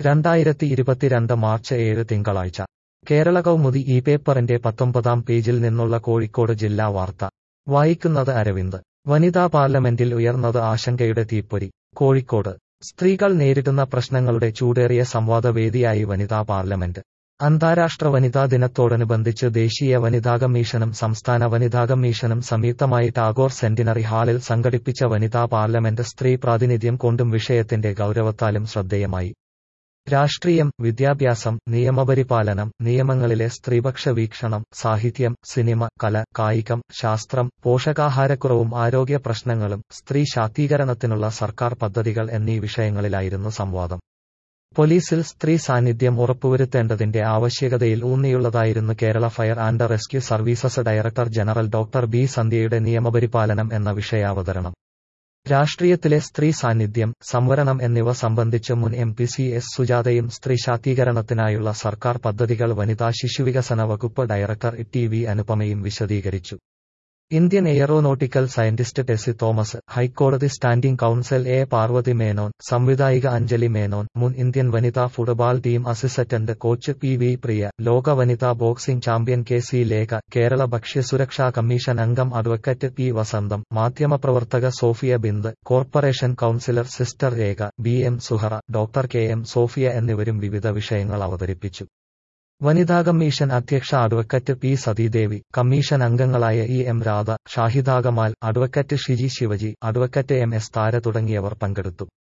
രണ്ടായിരത്തി ഇരുപത്തിരണ്ട് മാർച്ച് ഏഴ് തിങ്കളാഴ്ച കേരള കൗമുദി ഈ പേപ്പറിന്റെ പത്തൊമ്പതാം പേജിൽ നിന്നുള്ള കോഴിക്കോട് ജില്ലാ വാർത്ത വായിക്കുന്നത് അരവിന്ദ് വനിതാ പാർലമെന്റിൽ ഉയർന്നത് ആശങ്കയുടെ തീപ്പൊരി കോഴിക്കോട് സ്ത്രീകൾ നേരിടുന്ന പ്രശ്നങ്ങളുടെ ചൂടേറിയ സംവാദവേദിയായി വനിതാ പാർലമെന്റ് അന്താരാഷ്ട്ര വനിതാ ദിനത്തോടനുബന്ധിച്ച് ദേശീയ വനിതാ കമ്മീഷനും സംസ്ഥാന വനിതാ കമ്മീഷനും സംയുക്തമായി ടാഗോർ സെന്റിനറി ഹാളിൽ സംഘടിപ്പിച്ച വനിതാ പാർലമെന്റ് സ്ത്രീ പ്രാതിനിധ്യം കൊണ്ടും വിഷയത്തിന്റെ ഗൗരവത്താലും ശ്രദ്ധേയമായി രാഷ്ട്രീയം വിദ്യാഭ്യാസം നിയമപരിപാലനം നിയമങ്ങളിലെ സ്ത്രീപക്ഷ വീക്ഷണം സാഹിത്യം സിനിമ കല കായികം ശാസ്ത്രം പോഷകാഹാരക്കുറവും ആരോഗ്യ പ്രശ്നങ്ങളും സ്ത്രീ ശാക്തീകരണത്തിനുള്ള സർക്കാർ പദ്ധതികൾ എന്നീ വിഷയങ്ങളിലായിരുന്നു സംവാദം പോലീസിൽ സ്ത്രീ സാന്നിധ്യം ഉറപ്പുവരുത്തേണ്ടതിന്റെ ആവശ്യകതയിൽ ഊന്നിയുള്ളതായിരുന്നു Kerala fire and rescue services director general doctor B സന്ധ്യയുടെ നിയമപരിപാലനം എന്ന വിഷയാവതരണം രാഷ്ട്രീയത്തിലെ സ്ത്രീ സാന്നിധ്യം സംവരണം എന്നിവ സംബന്ധിച്ച് മുൻ എം പി സി എസ് സുജാതയും സ്ത്രീ ശാക്തീകരണത്തിനായുള്ള സർക്കാർ പദ്ധതികൾ വനിതാ ശിശുവികസന വകുപ്പ് ഡയറക്ടർ ടി വി അനുപമയും വിശദീകരിച്ചു Indian aeronautical scientist Tessy Thomas ഹൈക്കോടതി standing counsel A Parvathy Menon സംവിധായിക അഞ്ജലി മേനോൻ മുൻ ഇന്ത്യൻ വനിതാ football team assistant coach P V Priya ലോക വനിതാ boxing champion K C Lekha Kerala ഭക്ഷ്യസുരക്ഷാ കമ്മീഷൻ അംഗം അഡ്വക്കറ്റ് പി വസന്തം മാധ്യമപ്രവർത്തക Sophia Bind corporation councillor sister Rekha B M Suhara doctor K M Sophia എന്നിവരും വിവിധ വിഷയങ്ങൾ അവതരിപ്പിച്ചു വനിതാ കമ്മീഷൻ അധ്യക്ഷ അഡ്വക്കറ്റ് പി സതീദേവി കമ്മീഷൻ അംഗങ്ങളായ E M Radha Shahida Kamal advocate Shiji Sivaji advocate M S Thara തുടങ്ങിയവർ പങ്കെടുത്തു